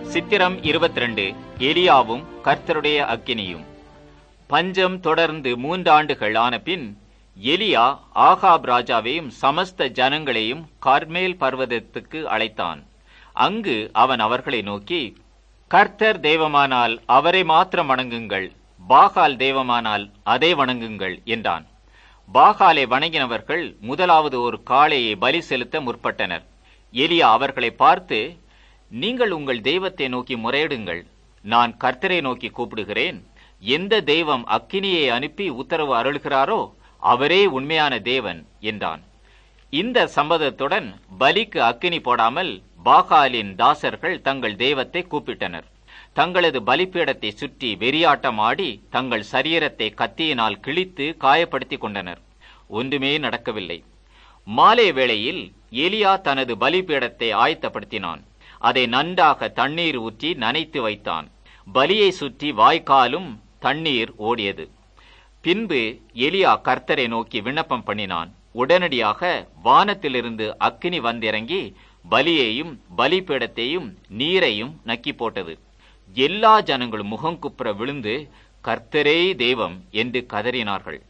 சித்திரம் இருபத்தி ரெண்டு எலியாவும் கர்த்தருடைய அக்கினியும் பஞ்சம் தொடர்ந்து மூன்றாண்டுகள் ஆன பின் எலியா ஆகாப் ராஜாவையும் சமஸ்த ஜனங்களையும் கர்மேல் பர்வதத்துக்கு அழைத்தான் அங்கு அவன் அவர்களை நோக்கி கர்த்தர் தெய்வமானால் அவரை மாத்திரம் வணங்குங்கள் பாகால் தெய்வமானால் அதை வணங்குங்கள் என்றான் பாகாலை வணங்கினவர்கள் முதலாவது ஒரு காளையை பலி செலுத்த முற்பட்டனர் எலியா அவர்களை பார்த்து நீங்கள் உங்கள் தெய்வத்தை நோக்கி முறையிடுங்கள் நான் கர்த்தரை நோக்கி கூப்பிடுகிறேன் எந்த தெய்வம் அக்கினியை அனுப்பி உத்தரவு அருள்கிறாரோ அவரே உண்மையான தேவன் என்றான் இந்த சம்மதத்துடன் பலிக்கு அக்கினி போடாமல் பாகாலின் தாசர்கள் தங்கள் தெய்வத்தை கூப்பிட்டனர் தங்களது பலிப்பீடத்தை சுற்றி வெறியாட்டம் ஆடி தங்கள் சரீரத்தை கத்தியினால் கிழித்து காயப்படுத்திக் கொண்டனர் ஒன்றுமே நடக்கவில்லை மாலை வேளையில் எலியா தனது பலிபீடத்தை ஆயத்தப்படுத்தினான் அதை நன்றாக தண்ணீர் ஊற்றி நனைத்து வைத்தான் பலியை சுற்றி வாய்க்காலும் தண்ணீர் ஓடியது பின்பு எலியா கர்த்தரை நோக்கி விண்ணப்பம் பண்ணினான் உடனடியாக வானத்திலிருந்து அக்கினி வந்திறங்கி பலியையும் பலிபீடத்தையும் நீரையும் நக்கி போட்டது எல்லா ஜனங்களும் முகங்குப்புற விழுந்து கர்த்தரே தெய்வம் என்று கதறினார்கள்